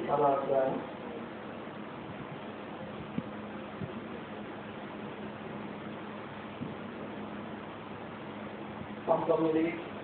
పదో అధ్యాయం పంతొమ్మిది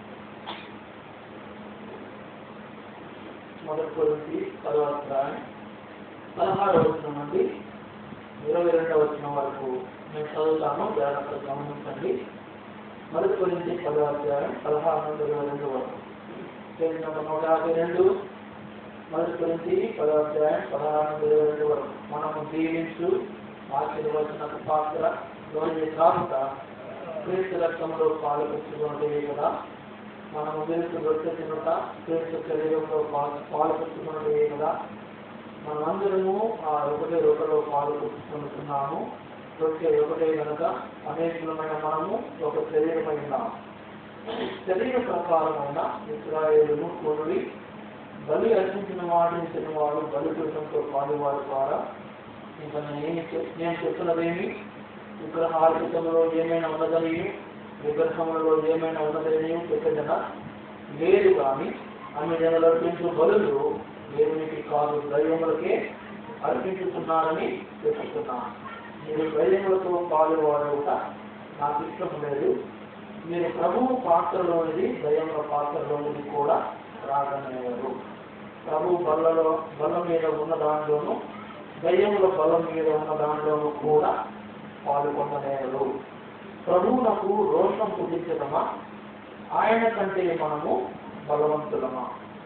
మొదటి గురించి పదో అధ్యాయం పదహారు వచ్చిన నుండి ఇరవై రెండవ వచ్చిన వరకు నేను చదువుతాను జాగ్రత్తగా గమనించండి మొదటి గురించి పదో అధ్యాయం పదహారు నుండి ఇరవై రెండు వరకు పేజీ నెంబర్ నూట యాభై రెండు మొదటి గురించి పదో అధ్యాయం పదహారు నుండి ఇరవై రెండు వరకు మనము దీవించు ఆశీర్వచన పాత్ర లోని కాకుండా క్రీస్తు రక్తంలో పాలు పెట్టుకుంటే కదా మనము క్రీస్తు రొట్టె తినుట క్రీస్తు శరీరంలో పాలు పాలు పెట్టుకుంటే కదా మనమందరము ఆ ఒకటే రొట్టెలో పాలు పెట్టుకుంటున్నాము రొట్టె ఒకటే కనుక అనేకమైన మనము ఒక శరీరమైన శరీర ప్రకారమైన ఇస్రాయేలును కూడి బలి అర్పించిన వాడిని తినవాడు బలి పీఠంతో పాడువాడు ద్వారా ఇంకా నేను చెప్- నేను చెప్తున్నదేమి విగ్రహార్పితంలో ఏమైనా ఉన్నదని విగ్రహములలో ఏమైనా ఉన్నదని చెప్పేదన లేదు కానీ అన్ని జనులు అర్పించు బలులు దేవునికి కాదు దైవములకే అర్పించుతున్నారని చెప్తున్నాను మీరు దైవములతో పాల్గొనవుట నాకు ఇష్టం లేదు మీరు ప్రభువు పాత్రలోనిది దయ్యముల పాత్రలోనిది కూడా రాగనేవారు ప్రభు బల్లలో బల్ల మీద ఉన్న దానిలోను దయ్యముల బలం మీద ఉన్న దానిలోను కూడా పాల్గొనలేరు ప్రభువునకు రోషం పుట్టించడమా ఆయన కంటే మనము బలవంతులమా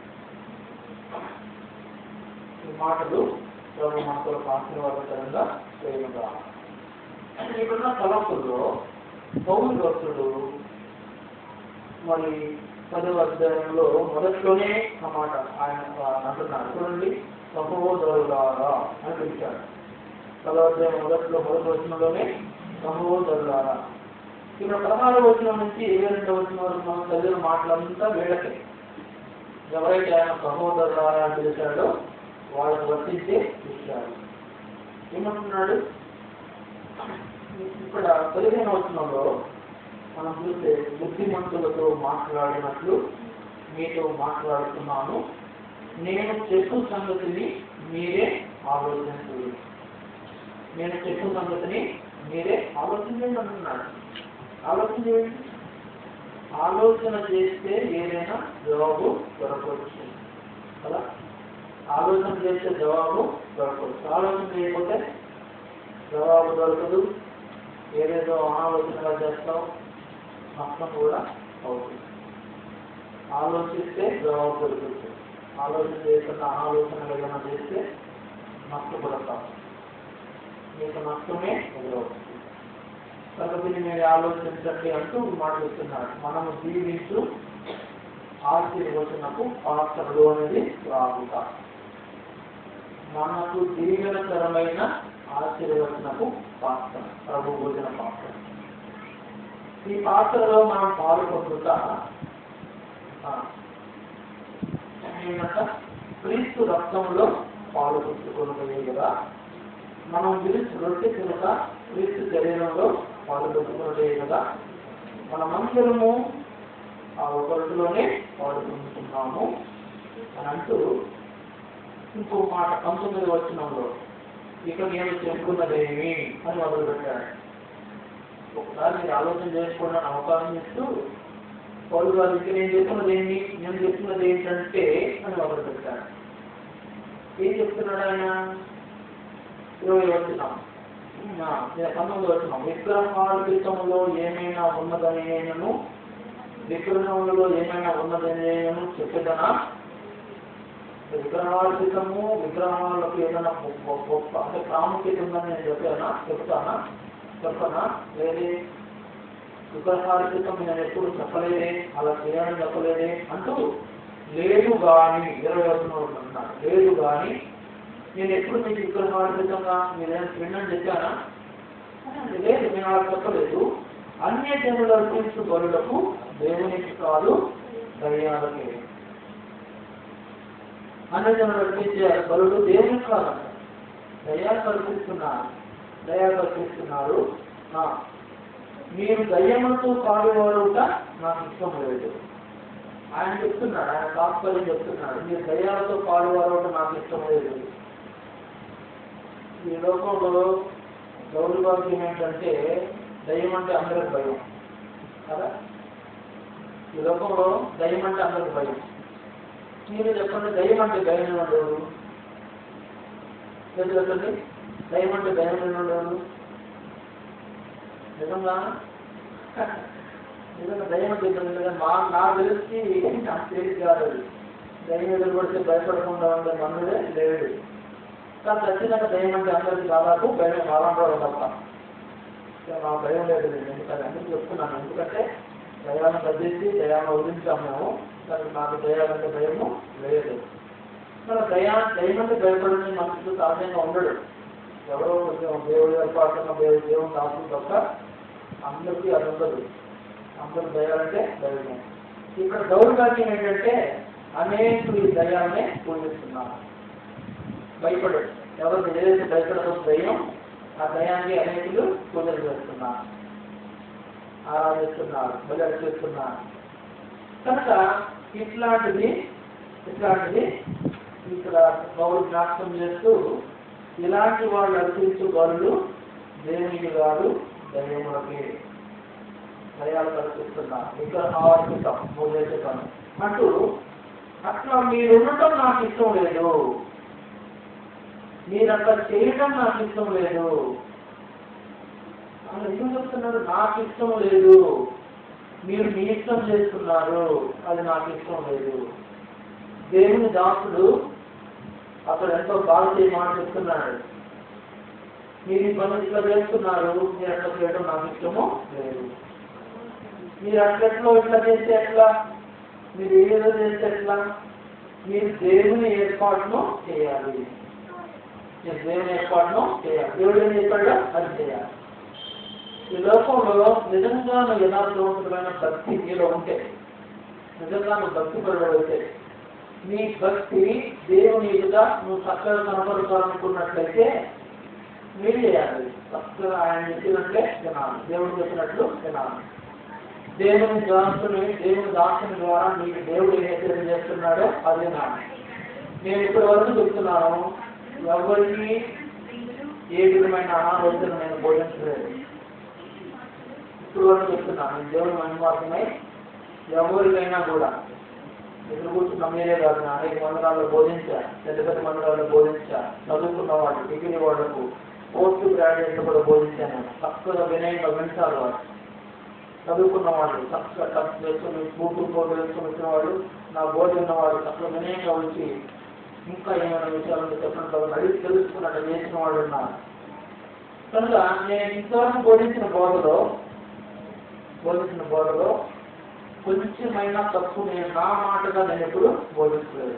ఈ మాటలు ప్రభు మనకు ఆశీర్వాదకరంగా చేయగా ఇక్కడున్న తలంపుల్లో పౌరు భక్తుడు మరి పదవ అధ్యాయంలో మొదట్లోనే ఆ మాట ఆయన అంటున్నారు చూడండి సహోదరులారా అని పిలిచాడు పదవ అధ్యాయం మొదట్లో మొదటి వచనంలోనే సహోదరులారా ఇక్కడ పదహారు వచనం నుంచి ఇరవై రెండవ వచనం వరకు మనం చదివిన మాటలంతా వీళ్ళకే ఎవరైతే ఆయన సహోదరులారా అని పిలిచాడో వాళ్ళకు వర్తించే విషయాలు ఏమంటున్నాడు ఇక్కడ పదిహేను వచనంలో మనం చూస్తే బుద్ధిమంతులతో మాట్లాడినట్లు మీతో మాట్లాడుతున్నాను నేను చెప్పు సంగతిని మీరే ఆలోచించండి నేను చెప్పు సంగతిని మీరే ఆలోచించండి అంటున్నాడు ఆలోచన చేయండి ఆలోచన చేస్తే ఏదైనా జవాబు దొరకవచ్చు కదా ఆలోచన చేస్తే జవాబు దొరకవచ్చు ఆలోచన చేయకపోతే జవాబు దొరకదు ఏదేదో ఆలోచనగా చేస్తాం నష్టం కూడా అవుతుంది ఆలోచిస్తే జవాబు దొరుకుతుంది ఆలోచన చేయకుండా ఆలోచన ఏదైనా చేస్తే నష్టపడతాం మీకు నష్టమే ఎదురవుతుంది కాబట్టి మీరు ఆలోచించండి అంటూ మాట చెప్తున్నాడు మనము జీవించు ఆశీర్వచనకు పాత్రలు అనేది రాగుట మనకు దీవెనకరమైన ఆశీర్వచనకు పాత్ర ప్రభు భోజన పాత్ర ఈ పాత్రలో మనం పాల్గొంటుగా ఏంటంట క్రీస్తు రక్తంలో పాలు పుచ్చుకున్నది కదా మనం పిలిచి రొట్టె తినక క్రీస్తు శరీరంలో పాలు పుచ్చుకున్నదే కదా మనమందరము ఆ ఒక రొట్టెలోనే పాలు పొందుతున్నాము అని అంటూ ఇంకో మాట పంతొమ్మిది వచ్చినంలో ఇక నేను చెప్పుకున్నదేమి అని మొదలు పెట్టాడు ఒకసారి మీరు ఆలోచన చేసుకోవడానికి అవకాశం ఇస్తూ పౌరు గారు ఇక నేను చెప్తున్నది ఏంటి నేను చెప్తున్నది ఏంటంటే అని మొదలు పెట్టాడు ఏం చెప్తున్నాడు ఆయన ఇరవై వచ్చినాం పంతొమ్మిది వచ్చినాం విగ్రహార్పితంలో ఏమైనా ఉన్నదనేనను విగ్రహములలో ఏమైనా ఉన్నదనేనను చెప్పేదనా విగ్రహార్పితము విగ్రహాలకు ఏదైనా గొప్ప గొప్ప అంటే ప్రాముఖ్యత ఉందని నేను చెప్పానా చెప్తానా చెప్పనా లేదే విగ్రహార్పితం నేను ఎప్పుడు చెప్పలేదే అలా చేయాలని చెప్పలేదే అంటూ లేదు కానీ ఇరవై ఒకటి అన్నాడు లేదు కానీ నేను ఎప్పుడు మీకు విగ్రహార్పితంగా మీరేమైనా విన్నాను చెప్పానా అంటే లేదు నేను అలా చెప్పలేదు అన్య జనులు అర్పించు బలులకు దేవునికి కాదు దయ్యాలకే అన్నజనులు అర్పించే బలుడు దేవునికి కాదంట దయ్యాలు కల్పిస్తున్నారు దయ్యాలు కల్పిస్తున్నారు ఆ, మీరు దయ్యములతో పాడువారుట నాకు ఇష్టం లేదు ఆయన చెప్తున్నాడు ఆయన తాత్పర్యం చెప్తున్నాడు మీరు దయ్యాలతో పాడువారుట నాకు ఇష్టం లేదు ఈ లోకంలో దౌర్భాగ్యం ఏంటంటే దయ్యం అంటే అందరికి భయం కదా ఈ లోకంలో దయ్యం అంటే అందరికి భయం మీరు చెప్పండి దయ్యం అంటే భయం ఉండేవారు లేదు చెప్పండి దయ్యం అంటే భయం ఉండేవారు నిజంగా నిజంగా దయ్యం అంటే ఇబ్బంది లేదు మా నా తెలిసి నాకు తెలిసి కాదు అది దయ్యం ఎదురుపడితే భయపడకుండా ఉండే మనుడే లేడు కానీ ఖచ్చితంగా దయ్యం అంటే అందరికీ దాదాపు భయం మాలంటారు తప్ప ఇక నా భయం లేదు నేను ఎందుకంటే అందుకు చెప్తున్నాను ఎందుకంటే దయాలను తగ్గించి దయాలను వదిలించాము మేము కానీ నాకు దయాలంటే భయము లేదు మన దయా దయ్యం అంటే భయపడిన మనుషులు సహజంగా ఉండడు ఎవరో కొంచెం దేవుడు ఏర్పాటున్న దేవుడు దేవుడు దాసులు తప్ప అందరికీ అది ఉండదు అందరూ దయాలంటే దైవమే ఇక్కడ దౌర్భాగ్యం ఏంటంటే అనేకులు ఈ దయాలనే పూజిస్తున్నారు భయపడు ఎవరు ఏదైతే భయపడదో దయ్యం ఆ దయాన్ని అనేకులు పూజలు చేస్తున్నారు ఆరాధిస్తున్నారు బలి చేస్తున్నారు కనుక ఇట్లాంటిది ఇట్లాంటిది ఇక్కడ పౌరు జ్ఞాపకం చేస్తూ ఇలాంటి వాళ్ళు అర్పించు బలు దేవునికి కాదు దైవములకి దయాలు కల్పిస్తున్నారు ఇక్కడ ఆవర్తిస్తాం నువ్వు చేసే పని అంటూ అట్లా మీరు ఉండటం నాకు ఇష్టం లేదు మీరు అట్లా చేయడం నాకు ఇష్టం లేదు అసలు ఎందుకు చెప్తున్నారు నాకు ఇష్టం లేదు మీరు మీ ఇష్టం చేస్తున్నారు అది నాకు ఇష్టం లేదు దేవుని దాసుడు అసలు ఎంతో బాగా మాట చెప్తున్నాడు మీరు ఈ పనులు ఇట్లా చేస్తున్నారు మీరు అట్లా చేయడం నాకు ఇష్టము లేదు మీరు అట్లెట్లో ఇట్లా చేస్తే ఎట్లా మీరు ఏదో చేస్తే ఎట్లా మీరు దేవుని ఏర్పాటును చేయాలి మీరు దేవుని ఏర్పాటును చేయాలి దేవుడు ఏం చెప్పాడో అది చేయాలి ఈ లోకంలో నిజంగా నువ్వు యథార్థవంతుడమైన భక్తి నీలో ఉంటే నిజంగా నువ్వు భక్తి పడబడితే నీ భక్తి దేవుని ఎదుట నువ్వు చక్కగా కనపరుచాలనుకున్నట్లయితే మీరు చేయాలి చక్కగా ఆయన చెప్పినట్లే వినాలి దేవుడు చెప్పినట్లు వినాలి దేవుని దాసుని దేవుని దాసుని ద్వారా నీకు దేవుడు ఏం హెచ్చరిక చేస్తున్నాడో అది నాన్న నేను ఇప్పటి వరకు చెప్తున్నాను ఎవరికి ఏ విధమైన అనారోగ్యం నేను బోధించలేదు ఇప్పుడు వరకు చెప్తున్నాను నేను దేవుని మహిమార్గమై ఎవరికైనా కూడా ఎదురు కూర్చున్న మీరే కాదు నా అనేక మందిరాల్లో బోధించా పెద్ద పెద్ద మందిరాల్లో బోధించా చదువుకున్న వాళ్ళు డిగ్రీ వాళ్ళకు పోస్ట్ గ్రాడ్యుయేట్ కూడా బోధించాను చక్కగా వినయంగా వింటారు వాళ్ళు చదువుకున్న వాళ్ళు చక్కగా టచ్ చేసుకుని బూట్లు కోట్లు వేసుకుని వచ్చిన వాళ్ళు నా బోర్డు ఉన్న వాళ్ళు చక్కగా వినయంగా వచ్చి ఇంకా ఏమైనా విషయాలను చెప్పినట్టు అడిగి తెలుసుకున్నట్టు చేసిన వాళ్ళు ఉన్నారు కనుక నేను ఇంతవరకు బోధించిన బోధలో బోధించిన బోధలో కొంచెమైనా తప్పు నేను నా మాటగా నేను ఎప్పుడు బోధించలేదు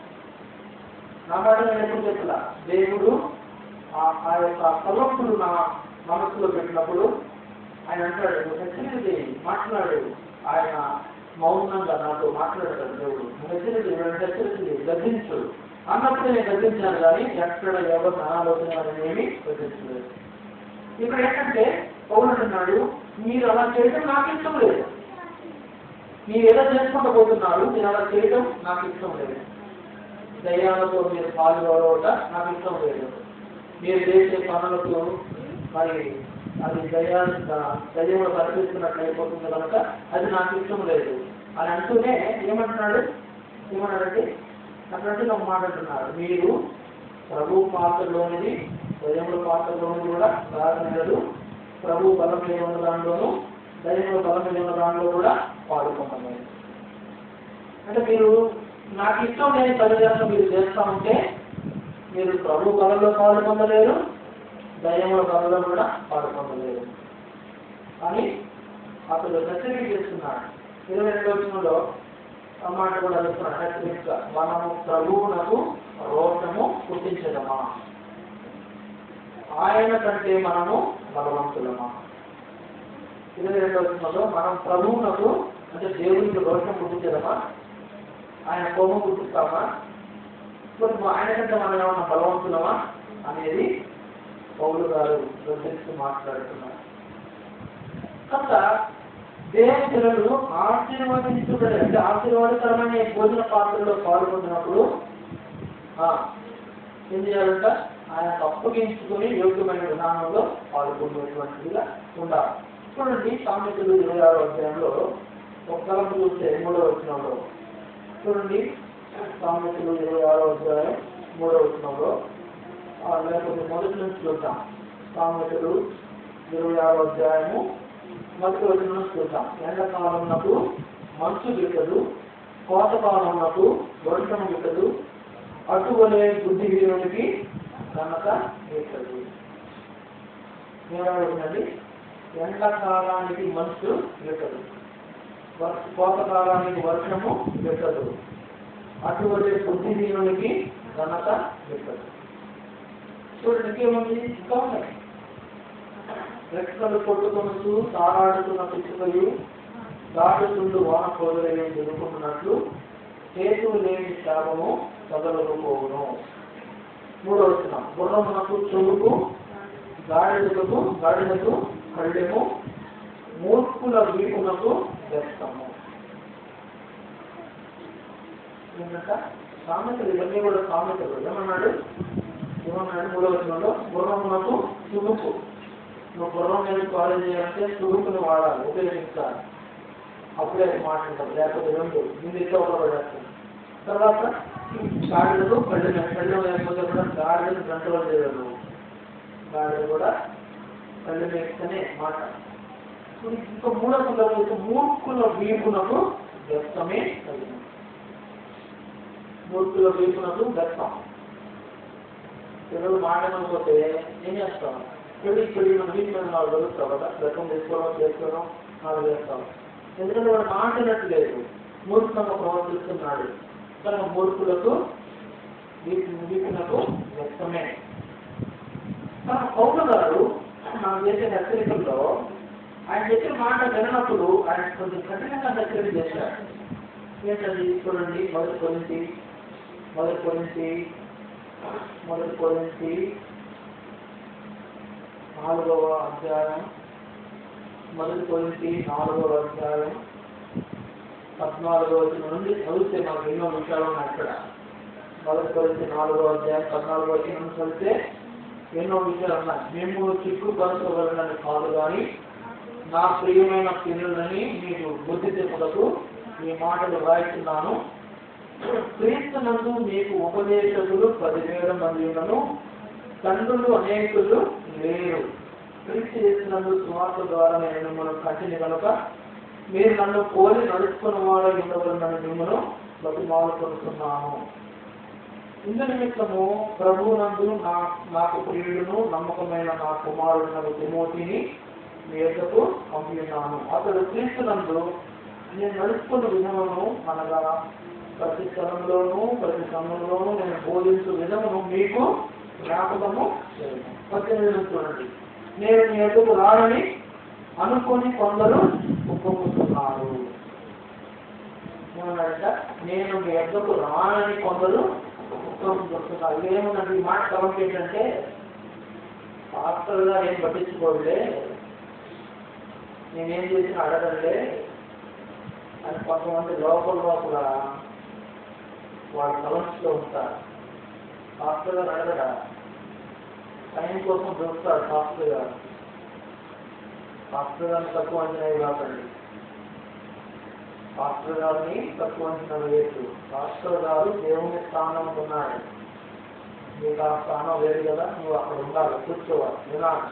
నా మాట నేను ఎప్పుడు చెప్పలా దేవుడు ఆ ఆ యొక్క తలంపులు నా మనసులో పెట్టినప్పుడు ఆయన అంటాడు నువ్వు హెచ్చరిక చేయి మాట్లాడు ఆయన మౌనంగా నాతో మాట్లాడతాడు దేవుడు నువ్వు హెచ్చరిక చేయి నువ్వు హెచ్చరిక చేయి గర్జించు అన్నప్పుడు నేను గర్జించాను కానీ ఎక్కడ ఎవరు అనాలోచన ఏమీ గర్జించలేదు ఇక్కడ ఏంటంటే పౌరుడు అన్నాడు మీరు అలా చేయడం నాకు ఇష్టం లేదు మీరు ఏదో చేసుకుంటూ పోతున్నారు మీరు అలా చేయడం నాకు ఇష్టం లేదు దయ్యాలతో మీరు పాల్గొనట నాకు ఇష్టం లేదు మీరు చేసే పనులకు మరి అది దయా దయ్యంలో కనిపిస్తున్నట్లు అయిపోతుంది కనుక అది నాకు ఇష్టం లేదు అని అంటూనే ఏమంటున్నాడు ఏమన్నాడంటే అన్నట్టు ఒక మాట అంటున్నారు మీరు ప్రభు పాత్రలోనిది దయ్యముల పాత్రలోనిది కూడా ప్రారంభలేదు ప్రభు బలం మీద ఉన్న దానిలోనూ దైవ బలం మీద ఉన్న దానిలో కూడా పాల్గొనలేదు అంటే మీరు నాకు ఇష్టం లేని పనిచేసిన మీరు చేస్తా ఉంటే మీరు ప్రభు బలంలో పాల్గొనలేరు దయ్యముల బలంలో కూడా పాల్గొనలేరు అని అతడు హెచ్చరిక చేస్తున్నాడు ఇరవై రెండో వచ్చినలో ఆ మాట కూడా చెప్తున్నాడు హెచ్చరిక మనము ప్రభువునకు రోషము పుట్టించదమా ఆయన కంటే మనము బలవంతులమా ఇరవై రెండో వచ్చినలో మనం ప్రభువునకు అంటే దేవునికి రోషం పుట్టించదమా ఆయన కోపం పుట్టిస్తామా మరి ఆయన కంటే మనం ఏమన్నా బలవంతులమా అనేది పౌలు గారు గురించి మాట్లాడుతున్నారు కనుక దేవుని పిల్లలు ఆశీర్వదించుతారు అంటే ఆశీర్వాదకరమైన ఈ భోజన పాత్రలో పాల్గొన్నప్పుడు ఆ, ఏం చేయాలంట ఆయన అప్పగించుకొని యోగ్యమైన విధానంలో పాల్గొనేటువంటిదిగా ఉండాలి చూడండి సామెతలు ఇరవై ఆరో అధ్యాయంలో ఒక తలపు చూస్తే మూడో వచనంలో చూడండి సామెతలు ఇరవై ఆరో అధ్యాయం మూడో వచనంలో ఆ, లేకపోతే మొదటి నుంచి చూద్దాం సామెతలు ఇరవై ఆరో అధ్యాయము మొదటి వచనం నుంచి చూద్దాం ఎండాకాలంలో మంచు గిట్టదు కోతకాలంలో వర్షం గిట్టదు అటువలే బుద్ధిహీనుడికి కనుక గిట్టదు ఏమవుతుందండి ఎండాకాలానికి మంచు గిట్టదు వర్ష కోతకాలానికి వర్షము గిట్టదు అటువంటి బుద్ధిహీనునికి ఘనత గిట్టదు చూడండి ఇంకేముంది ఇంకా ఉన్నాయి రెక్కలు కొట్టుకొనుచు తారాడుతున్న పిచ్చుకలు దాటుతుండు వాన కోదలేని ఎదుర్కొన్నట్లు చేతులు లేని శాపము తగలకపోవును మూడో వచ్చిన గుర్రమునకు చెవుకు గాడిదకు గాడిదకు కళ్ళెము మూర్ఖుల వీపునకు వ్యస్తము ఏంటంట సామెతలు ఇవన్నీ కూడా సామెతలు ఏమన్నాడు ఏమన్నాడు మూడో వచనంలో గుర్రమునకు చురుకు నువ్వు గుర్రం మీద కాలేజ్ చేయాలంటే చురుకుని వాడాలి ఉపయోగించాలి అప్పుడే మాట్లాడతాం లేకపోతే రెండు ముందు ఇట్లా ఉపయోగపడేస్తాం తర్వాత గాడిదలు కళ్ళు కళ్ళు లేకపోతే కూడా గాడిదలు కంట్రోల్ చేయలేదు గాడిద కూడా కళ్ళు మేస్తేనే మాట ఇప్పుడు ఇంకా మూడో సందర్భంలో మూర్ఖుల వీపునకు వ్యక్తమే కలిగింది మూర్ఖుల వీపునకు వ్యక్తం పిల్లలు మాట్లాడకపోతే ఏం చేస్తాం పెళ్లి పెళ్లి మన వీటి మీద నాలుగు రోజులు కదా వ్యక్తం చేసుకోవడం చేసుకోవడం నాలుగు చేస్తాం ఎందుకంటే వాడు మాట్లాడట్లేదు మూర్ఖంగా ప్రవర్తిస్తున్నాడు కనుక మూర్ఖులకు వీటి వీపునకు వ్యక్తమే కానీ పౌరు గారు మనం చేసే హెచ్చరికల్లో ఆయన చెప్పిన మాట వినప్పుడు ఆయన కొంచెం కఠినంగా హెచ్చరిక చేశారు ఏంటది చూడండి మొదటి కొరింటి మొదటి కొరింటి మొదటి కొరింటి నాలుగవ అధ్యాయం మొదటి కొరింటి నాలుగవ అధ్యాయం పద్నాలుగవ వచ్చిన నుండి చదివితే మనకు ఎన్నో విషయాలు ఉన్నాయి అక్కడ మొదటి కొరింటి నాలుగవ అధ్యాయం పద్నాలుగవ వచ్చిన నుండి చదివితే ఎన్నో విషయాలు ఉన్నాయి మేము చిక్కు పరచగలనని కాదు కానీ నా ప్రియమైన పిల్లలని మీకు బుద్ధి చెప్పుటకు ఈ మాటలు రాయిస్తున్నాను క్రీస్తునందు మీకు ఉపదేశకులు పదివేల మంది ఉన్నను తండ్రులు అనేకులు లేరు క్రీస్తు చేసినందు సువార్త ద్వారా నేను మిమ్మల్ని కంటిని కనుక మీరు నన్ను పోలి నడుచుకున్న వాడు ఉండవలనని మిమ్మల్ని బతిమాలుకొనుతున్నాను ఇందు నిమిత్తము ప్రభువునందు నా నాకు ప్రియుడును నమ్మకమైన నా కుమారుడు తిమోతిని మీ యొద్దకు పంపినాను అతడు క్రీస్తునందు నేను నడుచుకున్న విధమును అనగా ప్రతి స్థలంలోనూ ప్రతి సమయంలోనూ నేను బోధించు విధమును మీకు జ్ఞాపకము చేయను. పద్దెనిమిది నుంచి చూడండి నేను మీ యొద్దకు రానని అనుకొని కొందరు ఒప్పుకుంటున్నారు ఏమన్నాడంట నేను మీ యొద్దకు రానని కొందరు ఒప్పుకుంటున్నారు ఇదేముందంటే ఈ మాట కలం ఏంటంటే పాస్టర్గా ఏం పట్టించుకోలే నేనేం చేసిన అడగండి అని కొంతమంది లోపల లోపల వాళ్ళ కలర్స్లో ఉంటారు పాస్టర్ గారు అడగడా టైం కోసం దొరుకుతారు పాస్టర్ గారు పాస్టర్ గారిని తక్కువ అంచనా కాకండి పాస్టర్ గారిని తక్కువ అంచనా వేయచ్చు పాస్టర్ గారు దేవుని స్థానం ఉన్నాడు నీకు ఆ స్థానం లేదు కదా నువ్వు అక్కడ ఉండాలి కూర్చోవాలి వినాలి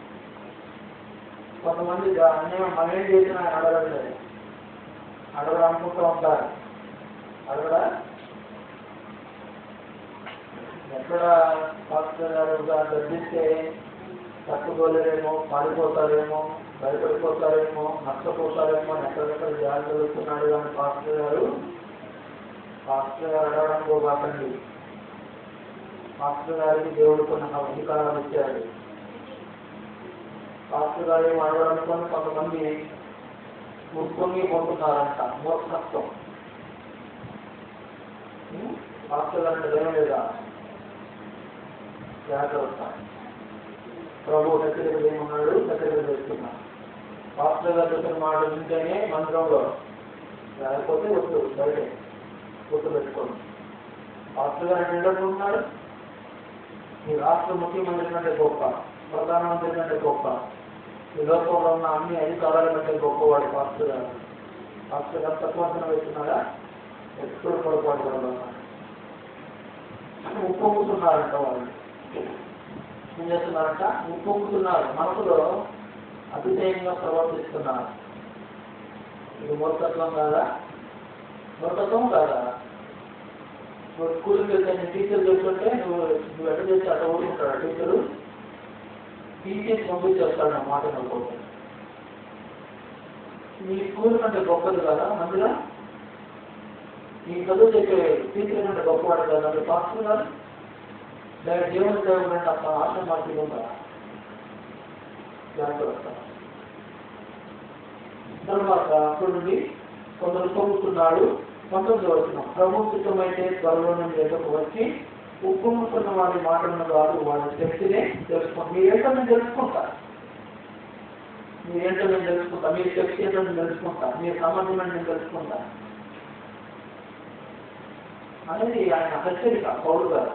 కొంతమంది అన్యాయం మనం ఏం చేసినా ఆయన అడగండి అడగడం అనుకుంటూ ఉంటారు అడగడా ఎక్కడ పాస్టర్ గారు గర్జిస్తే తప్పుకోలేరేమో పారిపోతారేమో భయపడిపోతారేమో నష్టపోతారేమో అని ఎక్కడెక్కడ జాగ్రత్త వెళ్తున్నాడు కానీ పాస్టర్ గారు పాస్టర్ గారు అడగడం పోకాకండి పాస్టర్ గారికి దేవుడు కొన్ని అధికారాలు ఇచ్చాడు పాస్టర్ గారు ఏం అడగడానికి కొంతమంది ముట్టుకొని పోతున్నారంట మూర్ఖత్వం ఉం? పాస్టర్ గారు అంటే భయం లేదా జాగ్రత్త ప్రభు హెచ్చరిక ఏమన్నాడు హెచ్చరిక చేస్తున్నాడు పాస్టర్ గారు చెప్పిన మాట వింటేనే మంత్రంలో లేకపోతే వద్దు బయట గుర్తు పెట్టుకోండి పాస్టర్ గారు నిండుకున్నాడు ఈ రాష్ట్ర ముఖ్యమంత్రి కంటే గొప్ప ప్రధానమంత్రి కంటే గొప్ప ఈ లోకంలో ఉన్న అన్ని అధికారాల కంటే గొప్పవాడు పాస్టర్ గారు పాస్టర్ గారు తక్కువ అంచనా వేస్తున్నారా ఎప్పుడు పొరపాటు కూడా ఉప్పొంగుతున్నారంట వాళ్ళు ఏం చేస్తున్నారంట ఉప్పొంగుతున్నారు మనసులో అతిశయంగా ప్రవర్తిస్తున్నారు ఇది మూర్ఖత్వం కాదా మూర్ఖత్వం కాదా నువ్వు స్కూల్కి వెళ్తే నీ టీచర్ చెప్తుంటే నువ్వు నువ్వు ఎట్లా చేసి అట్లా ఊరుకుంటాడు టీచరు టీచర్స్ పంపించేస్తాడు నా మాట అనుకోండి మీ స్కూల్ కంటే గొప్పది కదా మందిరా ఈ చదువు చెప్పే టీచర్ కంటే గొప్పవాడు కదా మీరు పాస్టర్ గారు లేదా దేవుని దేవుడు అంటే అసలు ఆశ మార్పులు ఉందా దాంట్లో వస్తాను తర్వాత చూడండి కొందరు పొంగుతున్నాడు పంతొమ్మిది వచ్చిన ప్రభు సిద్ధమైతే త్వరలో నుండి ఎదుకు వచ్చి ఉప్పుముతున్న వారి మాటలను కాదు వారి శక్తినే తెలుసుకుంటారు మీరేంటో నేను తెలుసుకుంటా మీరేంటో నేను తెలుసుకుంటా మీ శక్తి ఏంటో నేను తెలుసుకుంటా మీ సామర్థ్యం నేను తెలుసుకుంటా అనేది ఆయన హెచ్చరిక పౌరు గారు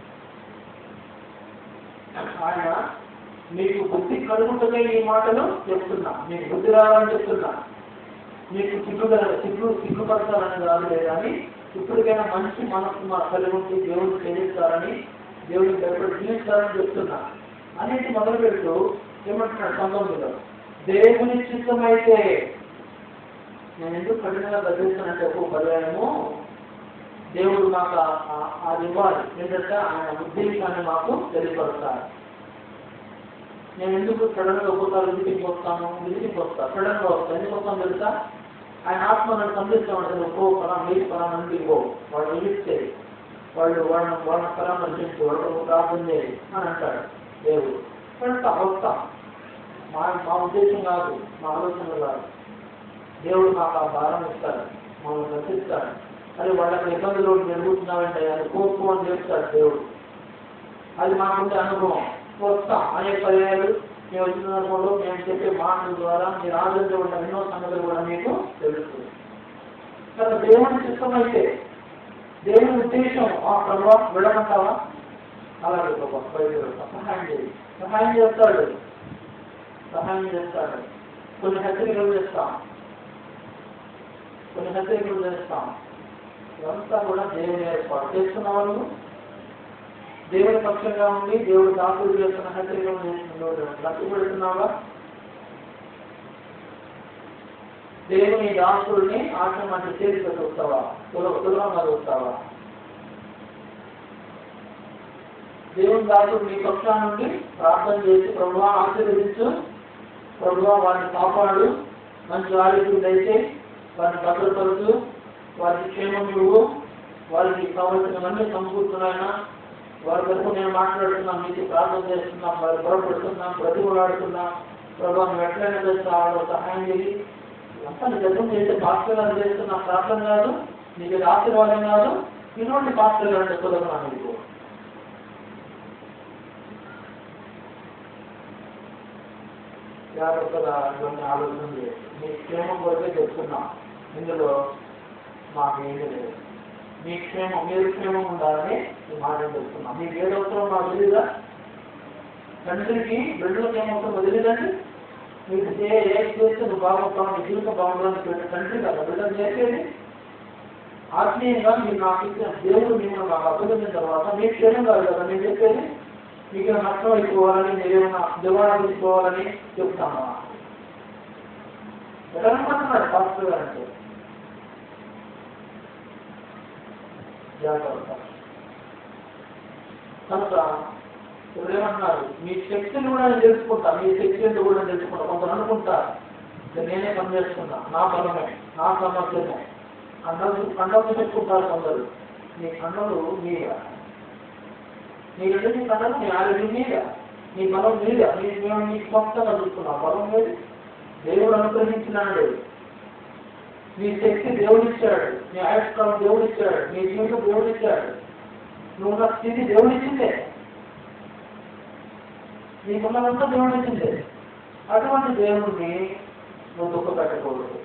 ఆయన మీకు బుద్ధి కలుగుతుంటే ఈ మాటలు చెప్తున్నా మీకు బుద్ధి రావాలని చెప్తున్నా మీకు సిగ్గుగా సిగ్గు సిగ్గుపరచాలని కాదు కానీ ఇప్పటికైనా మంచి మనసు మా కలిగి ఉండి దేవుడిని చెల్లిస్తారని దేవుడిని భయపడి జీవిస్తారని చెప్తున్నా అనేది మొదలు పెడుతూ ఏమంటున్నాడు పంతొమ్మిదిలో దేవుని చిత్తమైతే నేను ఎందుకు కఠినంగా గర్విస్తానంటే ఒక పర్యాయము దేవుడు మాకు ఆ- ఆ- అది ఇవ్వాలి ఏంటంటే ఆయన ఉద్దేశాన్ని మాకు తెలియపరుస్తారు నేను ఎందుకు సడన్గా ఒక్కోసారి విధికి వస్తాను విధికి వస్తాను సడన్గా వస్తాను ఎందుకు వస్తాను తెలుసా ఆయన ఆత్మ నన్ను సంధిస్తామంటే నువ్వు పో పలా మీరు పలా నుండి పో వాళ్ళు విధిస్తే వాళ్ళు వాళ్ళని వాళ్ళని పరామర్శించు వాళ్ళకు ప్రార్థన చేయి అని అంటాడు దేవుడు వెళ్తా వస్తా మా మా ఉద్దేశం కాదు మా ఆలోచన కాదు దేవుడు మాకు ఆ భారం ఇస్తాడు మమ్మల్ని రక్షిస్తాడు అది వాళ్ళకి ఇబ్బందులు జరుగుతున్నామంటే అది కోరుకో అని చెప్తాడు దేవుడు అది మాకుండే అనుభవం వస్తాం అనేక పర్యాయాలు మేము వచ్చిన సందర్భంలో మేము చెప్పే మాటల ద్వారా మీరు ఆదరించబడిన ఎన్నో సంగతులు కూడా మీకు తెలుస్తుంది కనుక దేవుని చిత్తం అయితే దేవుని ఉద్దేశం ఆ ప్రభావం వెళ్ళమంటావా అలాగే ప్రభావ బయటకు వెళ్తాం సహాయం చేయి సహాయం చేస్తాడు సహాయం చేస్తాడు కొన్ని హెచ్చరికలు చేస్తాం కొన్ని హెచ్చరికలు చేస్తాం ఇదంతా కూడా దేవుని ఏర్పాటు చేస్తున్న వాళ్ళు దేవుని పక్షంగా ఉండి దేవుడు దాసులు చేస్తున్న హెచ్చరికలు చేస్తున్నాడు లక్ష్య పెడుతున్నావా దేవుని దాసుల్ని ఆశ్రమాన్ని చేరిక చూస్తావా సులభ సులభంగా చూస్తావా దేవుని దాసుడు నీ పక్షా నుండి ప్రార్థన చేసి ప్రభు ఆశీర్వదించు ప్రభు వారిని కాపాడు మంచి ఆరోగ్యం దయచే వారిని భద్రపరచు వారికి క్షేమం ఇవ్వు వారికి కావలసినవన్నీ సమకూర్చున్నాయన వారి వరకు నేను మాట్లాడుతున్నాం మీకు ప్రార్థన చేస్తున్నాం వారు పొరపడుతున్నాం ప్రతికూలాడుతున్నాం ప్రభావం ఎట్లయినా చేస్తా వాళ్ళు సహాయం చేయి అంతా నీ దగ్గర చేసే పాస్టర్ గారు చేస్తున్న ప్రార్థన కాదు నీకు ఇది ఆశీర్వాదం కాదు ఇటువంటి పాస్టర్ గారు అంటే సులభం నీకు జాగ్రత్తగా ఇవన్నీ ఆలోచన చేయండి మీ క్షేమం కొరకే చెప్తున్నా ఇందులో మాకు ఏమీ లేదు మీ క్షేమం మీరు క్షేమం ఉండాలని ఈ మాట చెప్తున్నా మీకు ఏది అవసరం మాకు తెలియదా తండ్రికి బిడ్డలకు ఏమవుతుందో తెలియదండి మీకు ఏ ఏది చేస్తే నువ్వు బాగుంటావు నీ జీవితం బాగుండాలని పెట్టిన తండ్రి కదా బిడ్డలు చేసేది ఆత్మీయంగా మీరు నాకు ఇచ్చిన దేవుడు మిమ్మల్ని నాకు అప్పగించిన తర్వాత మీ క్షేమం కాదు కదా నేను చెప్పేది మీకు ఏమైనా నష్టం అయిపోవాలని మీరేమైనా దివాణా తీసుకోవాలని చెప్తాను ఎక్కడ అనుకుంటున్నాడు పాస్టర్ గారు అంటే జాగ్రత్త కనుక ఇప్పుడు ఏమంటున్నారు మీ శక్తిని కూడా నేను తెలుసుకుంటా మీ శక్తి ఏంటో కూడా నేను తెలుసుకుంటా కొంత అనుకుంటా ఇక నేనే పని చేస్తున్నా నా బలమే నా సామర్థ్యమే కండలు కండలు పెట్టుకుంటారు కొందరు నీ కండలు మీద నీ రెండు నీ కండలు నీ ఆరోగ్యం మీద నీ బలం మీద నీ మేము నీ స్వంతంగా చూస్తున్నాం బలం లేదు దేవుడు అనుగ్రహించినాడు నీ శక్తి దేవుడు ఇచ్చాడు నీ ఆయుష్కాలం దేవుడు ఇచ్చాడు నీ జీవితం దేవుడు ఇచ్చాడు నువ్వు ఉన్న స్థితి దేవుడు ఇచ్చిందే నీకున్నదంతా దేవుడు ఇచ్చిందే అటువంటి దేవుడిని నువ్వు దుఃఖ పెట్టకూడదు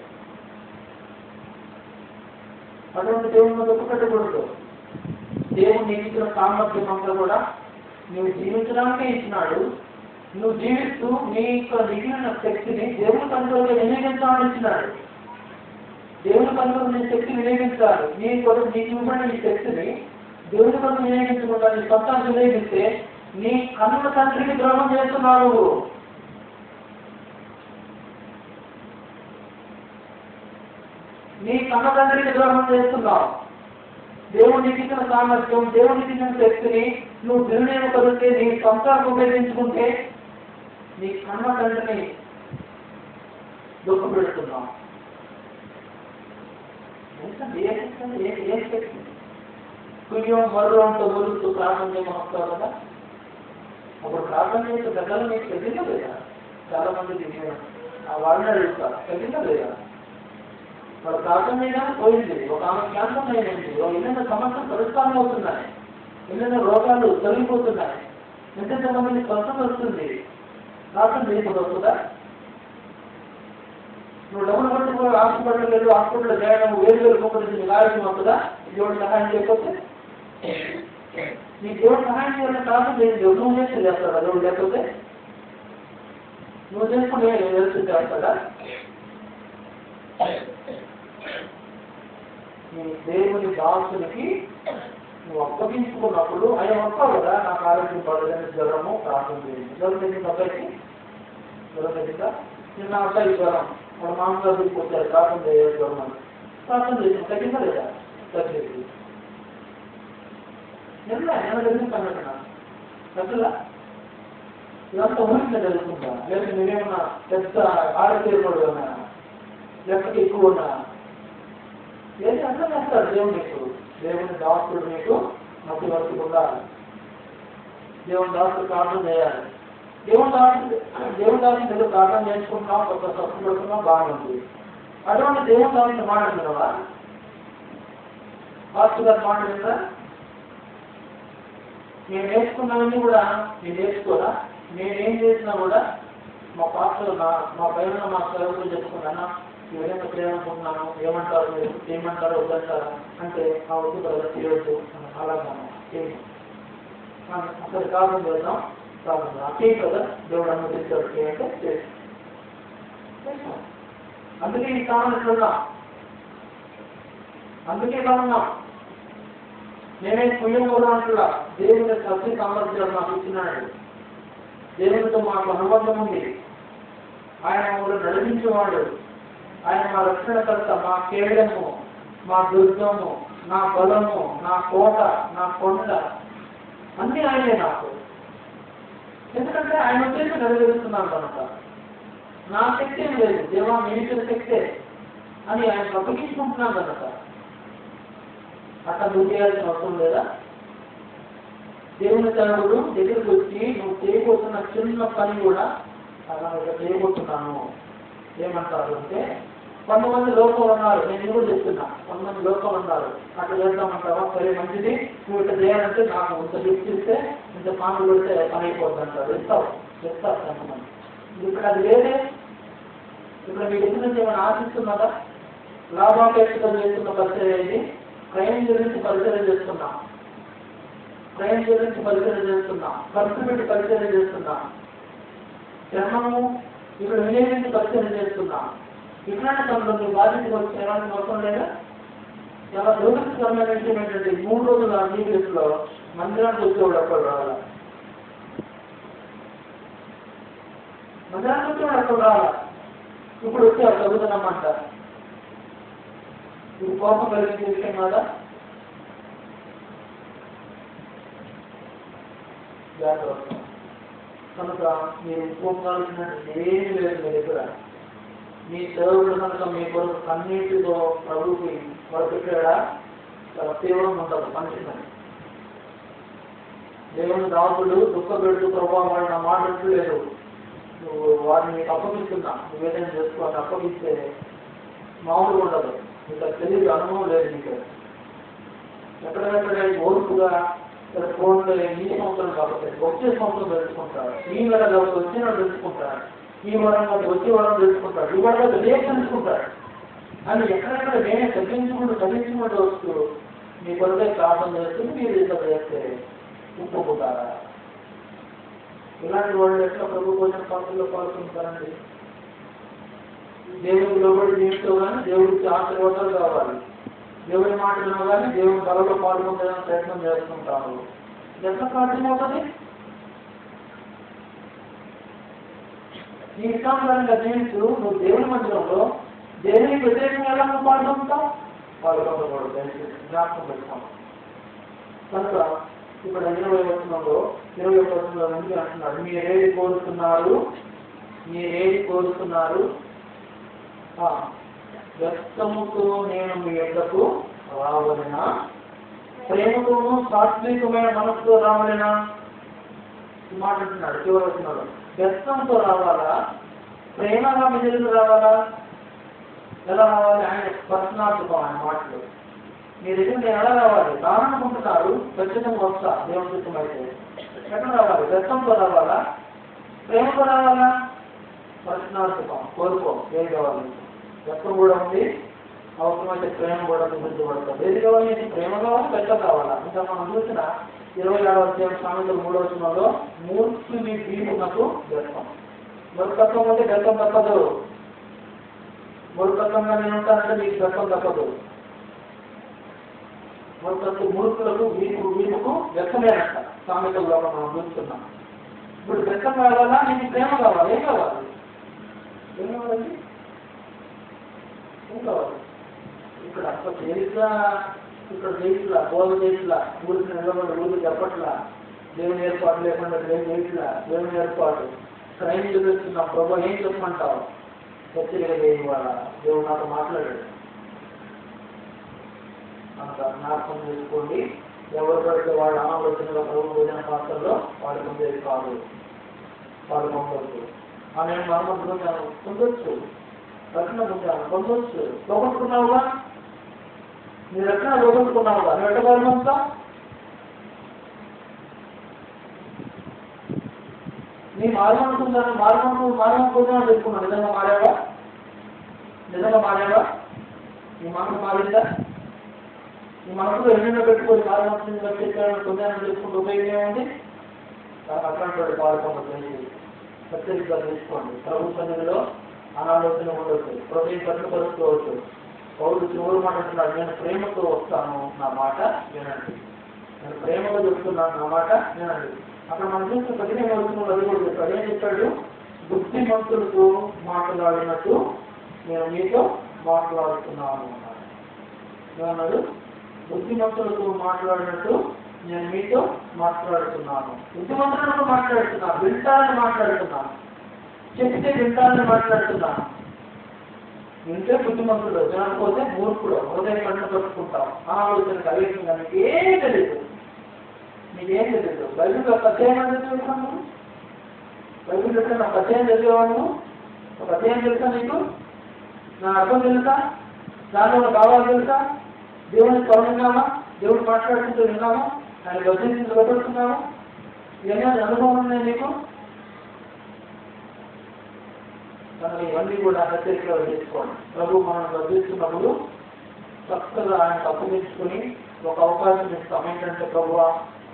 అటువంటి దేవుడిని దుఃఖ పెట్టకూడదు దేవుడు నీకు ఇచ్చిన సామర్థ్యం అంతా కూడా నువ్వు జీవించడానికే ఇచ్చినాడు నువ్వు జీవిస్తూ నీ యొక్క మిగిలిన శక్తిని దేవుని కంట్రోల్గా వినియోగించాలని ఇచ్చినాడు దేవుని కంట్రోల్ నీ శక్తి వినియోగించాలి నీ కొరకు నీకు ఇవ్వబడిన ఈ శక్తిని దేవుని కొరకు వినియోగించకుండా నీ సొంతాన్ని వినియోగిస్తే నీ కన్నుల తండ్రికి ద్రోహం చేస్తున్నావు నువ్వు నీ కన్న తండ్రికి ద్రోహం చేస్తున్నావు దేవునికి ఇచ్చిన సామర్థ్యం దేవునికి ఇచ్చిన శక్తిని నువ్వు దుర్వినియోగపరిస్తే నీ సొంతాన్ని ఉపయోగించుకుంటే నీ కన్న తండ్రిని దుఃఖపెడుతున్నావు ఏంటండి? ఏ శక్తి? ఏ ఏ శక్తి కుయ్యం మర్రు అంటూ మొలుస్తూ ప్రార్థన చేయమని కదా అప్పుడు ప్రార్థన చేసే దగ్గర మీకు తెలియదు లేదా చాలా మంది ఆ వాళ్ళని అడుగుతారు తెలియదు లేదా మరి ప్రార్థన చేయడానికి పోయింది ఒక ఆమె క్యాన్సర్ అయింది ఎన్నెన్నో సమస్యలు పరిష్కారం అవుతున్నాయి ఎన్నెన్నో రోగాలు తొలగిపోతున్నాయి ఎంతెంత మంది స్వస్థత వస్తుంది ప్రార్థన చేయకుండా వస్తుందా నువ్వు డబ్బులు పట్టుకుని హాస్పిటల్కి వెళ్ళి హాస్పిటల్లో చేయడం వేరు వేరు రూపాయలు నీకు ఆరోగ్యం అవుతుందా దేవుడు సహాయం చేయకపోతే నీ దేవుడు సహాయం చేయాలని ప్రార్థన చేయండి నువ్వు చేసి చేస్తాడా దేవుడు లేకపోతే నువ్వు చేసుకుని వెళ్తూ చేస్తాడా నీ దేవుని దాసునికి నువ్వు అప్పగించుకున్నప్పుడు ఆయన వస్తావు కదా నాకు ఆరోగ్యం పడదని జ్వరము ప్రార్థన చేయండి జ్వరం తెలియదు అబ్బాయికి జ్వరం తెలియదా నిన్న అబ్బాయి జ్వరం మన మామగారు తీసుకొచ్చారు ప్రార్థన చేయాలి జ్వరం అని ప్రార్థన చేసి తగ్గిందా లేదా తగ్గింది నిన్న నేను తెలుసుకున్నాను తగ్గలా ఇదంతా ఊరికి తెలుసుకుంటా లేకపోతే మీరేమన్నా పెద్ద ఆరోగ్యపడు ఉన్నా లేకపోతే ఎక్కువ ఉన్నా ఏది అర్థం చేస్తాడు దేవుడు నీకు దేవుని దాసుడు నీకు మధ్య వరకు ఉండాలి దేవుని దాసుడు ప్రార్థన చేయాలి దేవుని దాసుడు దేవుని దాసుని ఏదో ప్రార్థన చేసుకుంటున్నాం కొత్త తప్పు పెడుతున్నాం బాగుంది అటువంటి దేవుని దాసుని మాట్లాడుతున్నావా పాస్టర్ గారు మాట్లాడిందా నేను నేర్చుకున్నవన్నీ కూడా నేను నేర్చుకోరా నేనేం చేసినా కూడా మా పాస్టర్ నా మా పైన మా సేవకులు చెప్పుకున్నాను ఈ విధంగా చేయాలనుకుంటున్నాను ఏమంటారు మీరు ఏమంటారు వద్దంటారా అంటే ఆ వద్దు కదా చేయొద్దు అలాగా అసలు కారణం చేద్దాం కారణం అదే కదా దేవుడు అనుమతించాడు చేయంటే చేస్తాం చేస్తాం. అందుకే ఈ కారణం ఇట్లున్నా అందుకే కారణం నేనే పుణ్యం అంటున్నా దేవుని సత్య సామర్థ్యాలు నాకు ఇచ్చినాడు దేవునితో మాకు అనుబంధం ఉంది ఆయన మమ్మల్ని నడిపించేవాడు ఆయన మా రక్షణకర్త మా కేడము మా దుర్గము నా బలము నా కోట నా కొండ అన్నీ ఆయనే నాకు ఎందుకంటే ఆయన ఉద్దేశం నెరవేరుస్తున్నాను కనుక నా శక్తి ఏం లేదు దేవా మీ ఇచ్చిన శక్తే అని ఆయన అప్పగించుకుంటున్నాను కనుక అట్లా నువ్వు చేయాల్సిన అవసరం లేదా దేవుని తనుడు దగ్గరికి వచ్చి నువ్వు చేయబోతున్న చిన్న పని కూడా అలా ఇక చేయబోతున్నాను ఏమంటారు అంటే కొంతమంది లోకం ఉన్నారు నేను కూడా చెప్తున్నా కొంతమంది లోకం ఉన్నారు అట్లా చేద్దామంటావా సరే మంచిది నువ్వు ఇట్లా చేయాలంటే నాకు ఇంత లిఫ్ట్ ఇస్తే ఇంత పాములు పెడితే పని అయిపోద్ది అంటారు ఇస్తావు చెప్తారు కొంతమంది ఇప్పుడు అది లేదే ఇప్పుడు మీ దగ్గర నుంచి ఏమైనా ఆశిస్తున్నదా లాభాపేక్షతో చేస్తున్న పరిచయం ఇది క్రైమ్ గురించి పరిచయం చేస్తున్నాం క్రైమ్ గురించి పరిచయం చేస్తున్నాం ఖర్చు పెట్టి పరిచయం చేస్తున్నాం శ్రమము ఇక్కడ వినియోగించి పరిచయం చేస్తున్నాం ఇట్లాంటి పనులు మీ బాధ్యత వచ్చి ఎలాంటి అవసరం లేదా చాలా దురదృష్టకరమైన విషయం ఏంటంటే ఈ మూడు రోజుల లో మందిరానికి వచ్చేవాడు అప్పుడు రావాలా మందిరానికి వచ్చేవాడు అప్పుడు రావాలా ఇప్పుడు వచ్చి చదువుతున్నామంట ఇది కోపం కలిగించే విషయం కాదా జాగ్రత్త కనుక మీరు ఒప్పుకోవాల్సినటువంటి ఏమీ లేదు మీ దగ్గర మీ సేవకుడు కనుక మీ కొరకు కన్నీటితో ప్రభుకి మొదలుపెట్టాడా చాలా తీవ్రంగా ఉంటుంది మనిషిని దేవుని దాసుడు దుఃఖ పెడుతూ ప్రభావం వాడు నా మాట లేదు నువ్వు వారిని నీకు అప్పగిస్తున్నా నువ్వు ఏదైనా చేసుకోవాలి అప్పగిస్తే మామూలుగా ఉండదు నీకు అది తెలియదు అనుభవం లేదు నీకు ఎక్కడెక్కడ ఓర్పుగా ఇక్కడ ఫోన్లో ఈ సంవత్సరం కాబట్టి వచ్చే సంవత్సరం తెలుసుకుంటారు ఈ నెల కాబట్టి వచ్చిన తెలుసుకుంటారు ఈ వారం కాబట్టి వచ్చే వారం తెలుసుకుంటారు ఈ వారం రేపు తెలుసుకుంటారు అని ఎక్కడెక్కడ నేనే తగ్గించుకుంటూ తగ్గించుకుంటూ వస్తూ మీ కొరకై ప్రార్థన చేస్తూ మీరు ఇంత చేస్తే ఒప్పుకుంటారా ఇలాంటి వాళ్ళు ఎట్లా ప్రభు భోజన పాత్రలో పాల్గొంటారండి దేవుడికి లోబడి జీవితం కానీ దేవుడికి ఆశీర్వాదాలు కావాలి దేవుడి మాటలు కానీ దేవుని కళలో పాల్గొంటాలని ప్రయత్నం చేస్తుంటారు ఎంత సాధ్యమవుతుంది నీ ఇష్టానుసారంగా జీవిస్తూ నువ్వు దేవుని మందిరంలో దేవునికి వ్యతిరేకంగా ఎలా నువ్వు పాల్గొంటావు పాల్గొనకూడదు దయచేసి జ్ఞాపకం పెడతాం కనుక ఇప్పుడు ఇరవై వచనంలో ఇరవై ఒక వచనంలో నుంచి అంటున్నాడు మీరేది కోరుతున్నారు మీరేది కోరుతున్నారు ఆ, వ్యక్తముతో నేను మీ యొక్కకు రావలెనా ప్రేమతోనూ సాత్వికమైన మనసుతో రావలెనా ఈ మాట అంటున్నాడు చివరి వచనంలో వ్యక్తంతో రావాలా ప్రేమగా మీ దగ్గరకు రావాలా ఎలా రావాలి ఆయన పర్సనార్థం ఆయన మాటలు మీ దగ్గర నేను ఎలా రావాలి రావాలనుకుంటున్నారు ఖచ్చితంగా వస్తా దేవుని చిత్తం అయితే ఎక్కడ రావాలి వ్యక్తంతో రావాలా ప్రేమతో రావాలా పర్సనార్థం కోరుకో ఏది కావాలి వ్యక్తం కూడా ఉంది అవసరమైతే ప్రేమ కూడా చూపించబడుతుంది ఏది కావాలి నీకు ప్రేమ కావాలి పెద్ద కావాలా ఇంకా మనం చూసిన ఇరవై ఆరో అధ్యాయం సామెతలు మూడో వచనంలో మూర్ఖుని వీపునకు వ్యక్తం మూర్ఖత్వం అంటే వ్యక్తం తప్పదు మూర్ఖత్వంగా నేను ఉంటానంటే నీకు వ్యక్తం తప్పదు మూర్ఖత్వ మూర్ఖులకు వీపు వీపుకు వ్యక్తమేనంట సామెతల్లో మనం చూస్తున్నాం ఇప్పుడు వ్యక్తం కావాలా నీకు ప్రేమ కావాలి ఏం కావాలి ఏం కావాలండి ఏం కావాలి ఇక్కడ అసలు తేలిగ్గా ఇక్కడ చేయట్లా బోధ చేయట్లా ఊరికి నిలబడి ఊరికి చెప్పట్లా దేవుని ఏర్పాటు లేకుండా ఏం చేయట్లా దేవుని ఏర్పాటు ట్రైన్ చూపిస్తున్నా ప్రభు ఏం చెప్పమంటావు హెచ్చరిక చేయని వాళ్ళ దేవుడు నాతో మాట్లాడాడు కనుక జ్ఞాపకం చేసుకోండి ఎవరు పడితే వాళ్ళ ఆలోచనలో ప్రభు భోజన పాత్రలో వాళ్ళ ముందేది కాదు వాళ్ళు పొందవచ్చు ఆ నేను మరమతుకున్నాను పొందొచ్చు రక్షణ పొందాను పొందొచ్చు పోగొట్టుకున్నావుగా నీ రక్షణ పోగొట్టుకున్నావుగా నువ్వు ఎట్ట పొందుతా నీ మారమనుకుందాను మారమను మారమనుకుందాను చెప్పుకున్నావు నిజంగా మారావా నిజంగా మారావా నీ మనసు మారిందా నీ మనసులో ఎన్నెన్నో పెట్టుకొని మారమనుకుందా చెప్పాను పొందానని చెప్పుకుంటూ ఉపయోగం ఏముంది అట్లాంటి వాడు పాల్గొనదు హెచ్చరికగా తీసుకోండి ప్రభు సన్నిధిలో అనాలోచన ఉండొచ్చు ప్రభుత్వం పట్ల పరుచుకోవచ్చు పౌరుడు చివరి మాట అంటున్నాడు నేను ప్రేమతో వస్తాను నా మాట వినండి నేను ప్రేమగా చెప్తున్నాను నా మాట వినండి అక్కడ మనం చూస్తే పదిహేను వస్తున్న అది కూడా చెప్పాడు ఏం చెప్పాడు బుద్ధిమంతులతో మాట్లాడినట్టు నేను మీతో మాట్లాడుతున్నాను అన్నాడు ఏమన్నాడు బుద్ధిమంతులతో మాట్లాడినట్టు నేను మీతో మాట్లాడుతున్నాను బుద్ధిమంతులతో మాట్లాడుతున్నాను వింటాలని మాట్లాడుతున్నాను చెప్తే వింటాలని మాట్లాడుతున్నాను వింటే బుద్ధిమంతుడు వినకపోతే మూర్ఖుడు హృదయం కన్ను పట్టుకుంటాం ఆలోచన కలిగింది నీకు ఏం తెలియదు నీకేం తెలియదు బైబిల్ ఒక అధ్యాయం చదివాను బైబిల్ యొక్క ఒక అధ్యాయం చదివాను ఒక అధ్యాయం తెలుసా నీకు నా అర్థం తెలుసా దానిలో ఉన్న భావాలు తెలుసా దేవుని స్వరంగామా దేవుడు మాట్లాడుతుంటూ విన్నామా ఆయన గర్జించి గొప్పడుతున్నామా ఇవన్నీ అనుభవం ఉన్నాయి నీకు కనుక ఇవన్నీ కూడా హెచ్చరికలు చేసుకోండి ప్రభు మనం గర్జిస్తున్నప్పుడు చక్కగా ఆయనకు అప్పగించుకుని ఒక అవకాశం ఇస్తాం ఏంటంటే ప్రభువా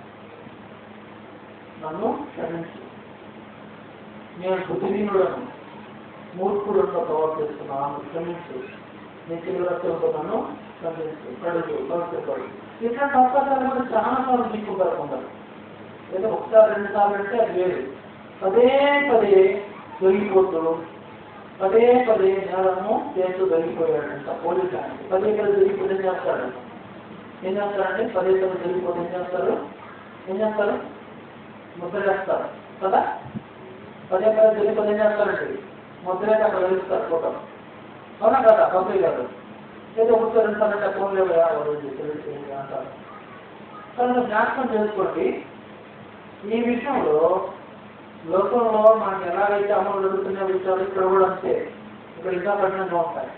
నన్ను క్షమించు నేను బుద్ధిహీనుడను మూర్ఖుడుగా ప్రవర్తిస్తున్నాను క్షమించు నీ చివరత్వంతో నన్ను క్షమించు కడుగు కలుసుకోడు ఇట్లాంటి అవకాశాలు కూడా చాలా సార్లు తీసుకుంటారు కొందరు ఏదో ఒకసారి రెండు సార్లు అంటే అది వేరు పదే పదే దొరికిపోతూ పదే పదే నేలను చేస్తూ దొరికిపోయాడంట పోలీస్ ఆయనకి పదే పదే దొరికిపోతే ఏం చేస్తాడు ఏం చేస్తారంటే పదే పదే దొరికిపోతే ఏం చేస్తారు ఏం చేస్తారు ముద్ర వేస్తారు కదా పదే పదే దొరికిపోతే ఏం చేస్తారండి ముద్ర వేసి అక్కడ వెలుస్తారు ఫోటో అవునా కదా పంపయ్య గారు ఏదో ఒకసారి రెండు సార్లు అంటే ఫోన్ లేవయా రోజు తెలిసి అంటారు కనుక జ్ఞాపకం చేసుకోండి ఈ విషయంలో లోకంలో మనకి ఎలాగైతే అమలు జరుగుతున్న విషయాలు ఇక్కడ కూడా అంతే ఇక్కడ ఇంకా కఠినంగా ఉంటాయి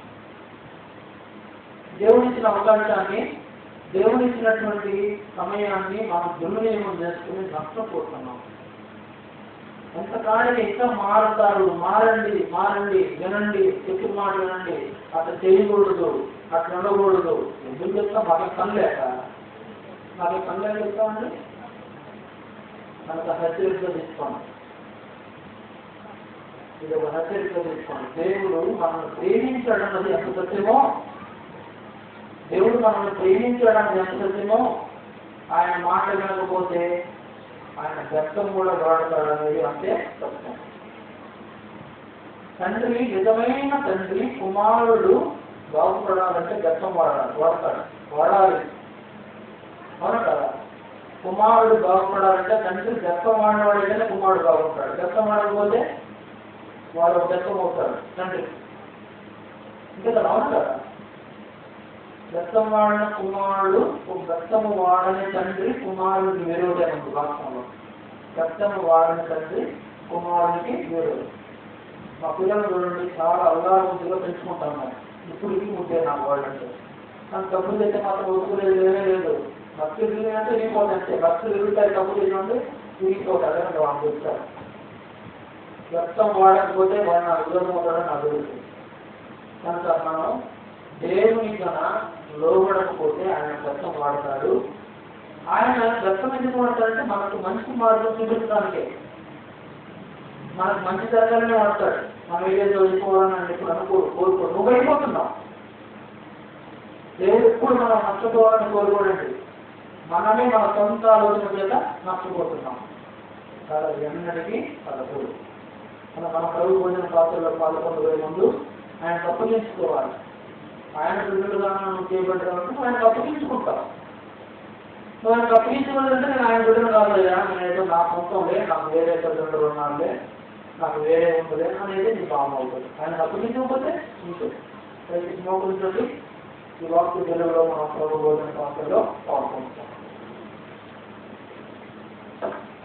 దేవుడిచ్చిన అవకాశాన్ని దేవుడిచ్చినటువంటి సమయాన్ని మనం దుర్వినియోగం చేసుకుని నష్టపోతున్నాం ఎంతకాలం ఇంకా మారుతారు మారండి మారండి వినండి చెప్పు మాట వినండి అట్లా చేయకూడదు అట్లా ఉండకూడదు ఎందుకు చెప్తా మాకు పని లేక మాకు పని లేక చెప్తామండి మనకు హెచ్చరికగా తీసుకోండి ఇది ఒక హెచ్చరికగా తీసుకోండి దేవుడు మనల్ని ప్రేమించాడు అన్నది ఎంత సత్యమో దేవుడు మనల్ని ప్రేమించడానికి ఎంత సత్యమో ఆయన మాట వినకపోతే ఆయన గర్తం కూడా వాడతాడు అనేది అంతే సత్యం తండ్రి నిజమైన తండ్రి కుమారుడు బాగుపడాలంటే గర్తం వాడాలి వాడతాడు వాడాలి అవును కదా కుమారుడు బాగుపడాలంటే తండ్రి గర్తం వాడినవాడైతేనే కుమారుడు బాగుంటాడు గర్తం వాడకపోతే వాడు గర్తం అవుతాడు తండ్రి అంతే కదా అవును కదా గర్తం వాడిన కుమారుడు గర్తము వాడని తండ్రి కుమారుడికి విరోధే ఉంది వాస్తవంలో గర్తము వాడని తండ్రి కుమారుడికి విరోధం మా పిల్లలు చూడండి చాలా అల్లారుగా పెంచుకుంటాం మేము ఇప్పటికీ ముద్దే నాకు వాళ్ళంటే కానీ తప్పులు చేస్తే మాత్రం ఒప్పుకునేది లేనే లేదు భక్తులు తిరిగినంటే విరిగిపోతాయి అంతే భక్తులు విరుగుతాయి తప్పులు తిరిగినంటే విరిగిపోతారు అని వాళ్ళు చెప్తారు రక్తం వాడకపోతే వాడు నాకు దూరం అవుతాడని నాకు తెలుసు కనుక మనం దేవుని కన్నా లోబడకపోతే ఆయన రక్తం వాడతాడు ఆయన రక్తం ఎందుకు వాడతాడంటే మనకు మంచి మార్గం చూపించడానికే మనకు మంచి జరగాలని వాడతాడు మనం ఏదైతే వెళ్ళిపోవాలని అని ఇప్పుడు అనుకో కోరుకో నువ్వు అయిపోతున్నావు దేవుడు ఎప్పుడు మనం నష్టపోవాలని కోరుకోడండి మనమే మన సొంత ఆలోచన చేత నష్టపోతున్నాం చాలా ఎన్నటికీ పదకూడదు మన మన ప్రభు భోజన పాత్రలో పాల్గొనబోయే ముందు ఆయన తప్పగించుకోవాలి ఆయన బిడ్డలుగా మనం చేయబడ్డామంటే ఆయన తప్పగించుకుంటాం నువ్వు ఆయన తప్పగించుకోవాలంటే నేను ఆయన బిడ్డలు కాదయ్యా నేనేదో నా సొంతం లే నాకు వేరే తల్లిదండ్రులు ఉన్నారులే నాకు వేరే ఉండలే అనేది నీ భావం అవుతుంది ఆయన తప్పగించకపోతే నీకు ప్రతి మోకులతోటి ఈ వాక్య తెలుగులో మన ప్రభు భోజన పాత్రలో పాల్గొంటాం